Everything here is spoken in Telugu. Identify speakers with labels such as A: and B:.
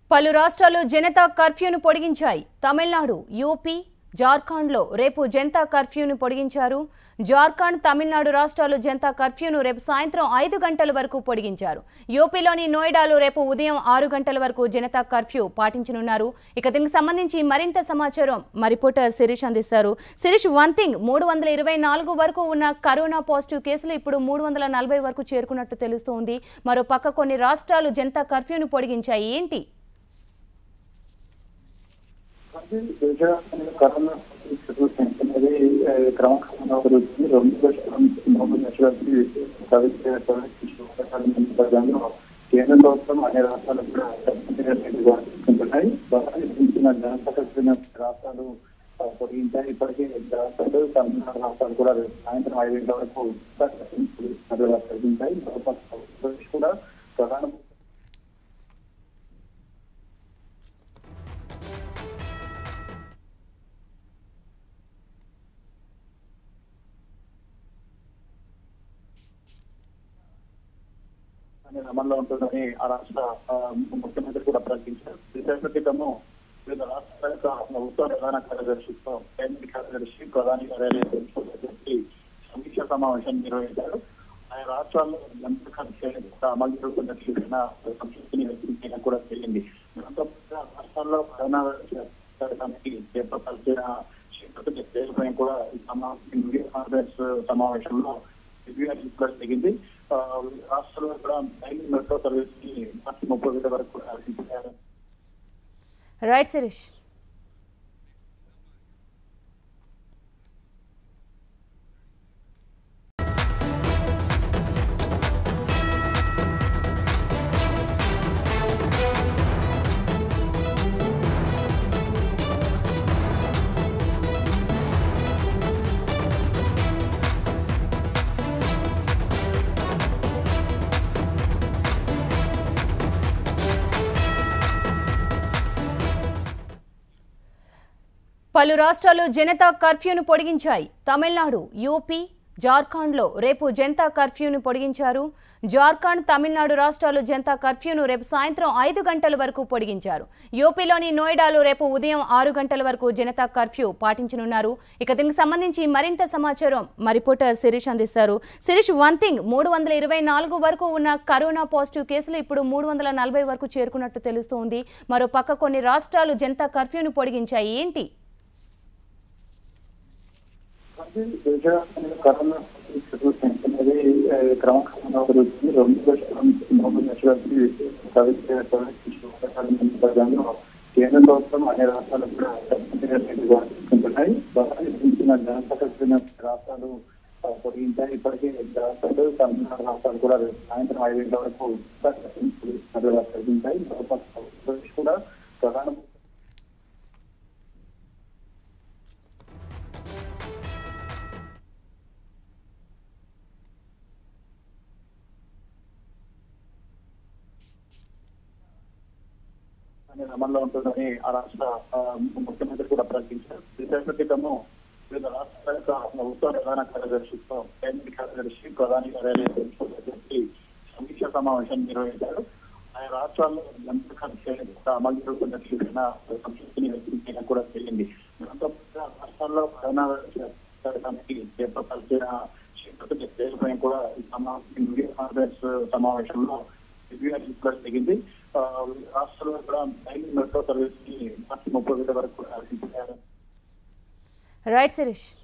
A: పలు రాష్ట్రాలు జనతా కర్ఫ్యూను పొడిగించాయి తమిళనాడు యూపీ జార్ఖండ్లో రేపు జనతా కర్ఫ్యూను పొడిగించారు జార్ఖండ్ తమిళనాడు రాష్ట్రాలు జనతా కర్ఫ్యూను రేపు సాయంత్రం ఐదు గంటల వరకు పొడిగించారు యూపీలోని నోయిడాలో రేపు ఉదయం ఆరు గంటల వరకు జనతా కర్ఫ్యూ పాటించనున్నారు ఇక దీనికి సంబంధించి మరింత సమాచారం మా రిపోర్టర్ శిరీష్ అందిస్తారు శిరీష్ వన్ థింగ్ మూడు వందల ఇరవై నాలుగు వరకు ఉన్న కరోనా పాజిటివ్ కేసులు ఇప్పుడు మూడు వందల నలభై వరకు చేరుకున్నట్టు తెలుస్తోంది మరో పక్క కొన్ని రాష్ట్రాలు జనతా కర్ఫ్యూను పొడిగించాయి ఏంటి
B: దేశవ్యాప్తంగా కరోనా పరిస్థితులు పెంచుతున్నది ఆ, క్రమక్రమంగా పెరుగుతుంది రెండు లక్షల నుంచి మూడు లక్షలకి ప్రవేశ ప్రవేశించడంలో కేంద్ర ప్రభుత్వం అన్ని రాష్ట్రాలు కూడా తప్పనిసరిగా చర్యలు తీసుకుంటున్నాయి ప్రధానించిన జనసకృతిన రాష్ట్రాలు ఆ, పొడిగించాయి ఇప్పటికే రాష్ట్రాలు తమిళనాడు రాష్ట్రాలు కూడా రేపు సాయంత్రం ఐదు గంటల వరకు ప్రకటించాయి మరోపక్క ఆంధ్రప్రదేశ్ కూడా ప్రధాన అనే అమల్లో ఉంటుందని ఆ రాష్ట్ర ఆ, ముఖ్యమంత్రి కూడా ప్రకటించారు విశాఖ క్రితము వివిధ రాష్ట్రాల యొక్క ప్రభుత్వ ప్రధాన కార్యదర్శితో కేంద్ర కార్యదర్శి ప్రధాని కార్యాలయం చెప్పి సమీక్ష సమావేశం నిర్వహించారు ఆయా రాష్ట్రాల్లో జనతా కర్ఫ్యూ అమలు జరుగుతున్న చూసిన సంతృప్తిని వ్యక్తం చేయడం కూడా జరిగింది దాంతో పాటుగా రాష్ట్రాల్లో కరోనా జరగడానికి చేపట్టాల్సిన చేపట్టిన చర్యలపై కూడా ఈ సమా- ఈ వీడియో కాన్ఫరెన్స్ సమావేశంలో రివ్యూ కూడా జరిగింది ఆ, రాష్ట్రంలో కూడా రైలు మెట్రో సర్వీస్ ని మార్చి ముప్పై వేల వరకు కూడా ఆశించారు
A: రైట్ శిరీష్ పలు రాష్ట్రాలు జనతా కర్ఫ్యూను పొడిగించాయి తమిళనాడు యూపీ జార్ఖండ్లో రేపు జనతా కర్ఫ్యూను పొడిగించారు జార్ఖండ్ తమిళనాడు రాష్ట్రాలు జనతా కర్ఫ్యూను రేపు సాయంత్రం ఐదు గంటల వరకు పొడిగించారు యూపీలోని నోయిడాలో రేపు ఉదయం ఆరు గంటల వరకు జనతా కర్ఫ్యూ పాటించనున్నారు ఇక దీనికి సంబంధించి మరింత సమాచారం మా రిపోర్టర్ శిరీష్ అందిస్తారు శిరీష్ వన్ థింగ్ మూడు వందల ఇరవై నాలుగు వరకు ఉన్న కరోనా పాజిటివ్ కేసులు ఇప్పుడు మూడు వందల నలభై వరకు చేరుకున్నట్టు తెలుస్తోంది మరో పక్క కొన్ని రాష్ట్రాలు జనతా కర్ఫ్యూను పొడిగించాయి ఏంటి
B: దేశవ్యాప్తంగా కరోనా పరిస్థితులు పెంచుతున్నది ఆ, క్రమక్రమంగా పెరుగుతుంది రెండు లక్షల నుంచి మూడు లక్షలకి ప్రవేశ ప్రవేశించడంలో కేంద్ర ప్రభుత్వం అన్ని రాష్ట్రాలు కూడా తప్పనిసరిగా చర్యలు తీసుకుంటున్నాయి ప్రధానించిన జనసకృతిన రాష్ట్రాలు ఆ, పొడిగించాయి ఇప్పటికే రాష్ట్రాలు తమిళనాడు రాష్ట్రాలు కూడా రేపు సాయంత్రం ఐదు గంటల వరకు ప్రకటించాయి మరోపక్క ఆంధ్రప్రదేశ్ కూడా ప్రధాన అనే అమల్లో ఉంటుందని ఆ రాష్ట్ర ఆ, ముఖ్యమంత్రి కూడా ప్రకటించారు విశాఖ క్రితము వివిధ రాష్ట్రాల యొక్క ప్రభుత్వ ప్రధాన కార్యదర్శితో కేంద్ర కార్యదర్శి ప్రధాని కార్యాలయం చెప్పి సమీక్ష సమావేశం నిర్వహించారు ఆయా రాష్ట్రాల్లో జనతా కర్ఫ్యూ అమలు జరుగుతున్న చూసిన సంతృప్తిని వ్యక్తం చేయడం కూడా జరిగింది దాంతో పాటుగా రాష్ట్రాల్లో కరోనా జరగడానికి చేపట్టాల్సిన చేపట్టిన చర్యలపై కూడా ఈ సమా- ఈ వీడియో కాన్ఫరెన్స్ సమావేశంలో రివ్యూ కూడా జరిగింది ఆ, రాష్ట్రంలో కూడా రైలు మెట్రో సర్వీస్ ని మార్చి ముప్పై వేల వరకు కూడా ఆశించారు
A: రైట్ శిరీష్